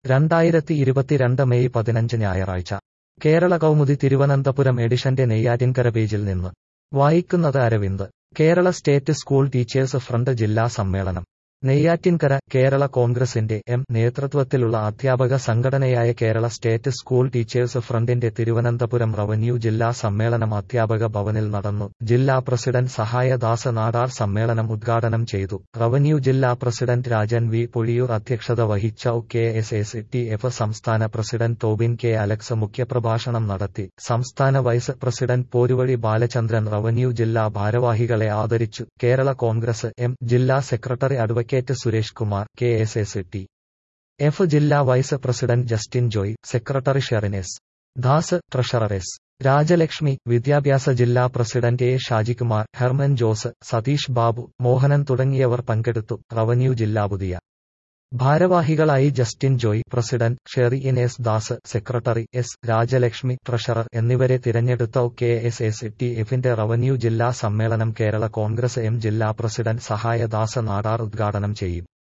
രണ്ടായിരത്തി ഇരുപത്തിരണ്ട് മെയ് പതിനഞ്ച് ഞായറാഴ്ച കേരള കൗമുദി തിരുവനന്തപുരം എഡിഷന്റെ നെയ്യാറ്റിൻകര പേജിൽ നിന്ന് വായിക്കുന്നത് Aravind Kerala state school teachers front ജില്ലാ സമ്മേളനം നെയ്യാറ്റിൻകര കേരള കോൺഗ്രസിന്റെ എം നേതൃത്വത്തിലുള്ള അധ്യാപക സംഘടനയായ കേരള സ്റ്റേറ്റ് സ്കൂൾ ടീച്ചേഴ്സ് ഫ്രണ്ടിന്റെ തിരുവനന്തപുരം റവന്യൂ ജില്ലാ സമ്മേളനം അധ്യാപക ഭവനിൽ നടന്നു ജില്ലാ പ്രസിഡന്റ് സഹായദാസ് നാടാർ സമ്മേളനം ഉദ്ഘാടനം ചെയ്തു റവന്യൂ ജില്ലാ പ്രസിഡന്റ് രാജൻ വി പൊഴിയൂർ അധ്യക്ഷത വഹിച്ച K S S T F സംസ്ഥാന പ്രസിഡന്റ് ടോബിൻ കെ അലക്സ് മുഖ്യപ്രഭാഷണം നടത്തി സംസ്ഥാന vice president Poruvazhi Balachandran revenue ജില്ലാ ഭാരവാഹികളെ ആദരിച്ചു കേരള കോൺഗ്രസ് എം ജില്ലാ secretary advocate Suresh Kumar K S S T F ജില്ലാ vice president Justin Joy secretary Sherin S Das treasurer S Rajalakshmi വിദ്യാഭ്യാസ ജില്ലാ president A Shajikumar Herman Jose Satheesh Babu Mohanan തുടങ്ങിയവർ പങ്കെടുത്തു റവന്യൂ ജില്ലാ പുതിയ ഭാരവാഹികളായി Justin Joy president Sherry in S Das secretary S Rajalakshmi treasurer എന്നിവരെ തിരഞ്ഞെടുത്ത കെ എസ് എസ് ടി എഫിന്റെ റവന്യൂ ജില്ലാ സമ്മേളനം കേരള കോൺഗ്രസ് എം ജില്ലാ പ്രസിഡന്റ് സഹായദാസ് നാടാർ ഉദ്ഘാടനം ചെയ്യും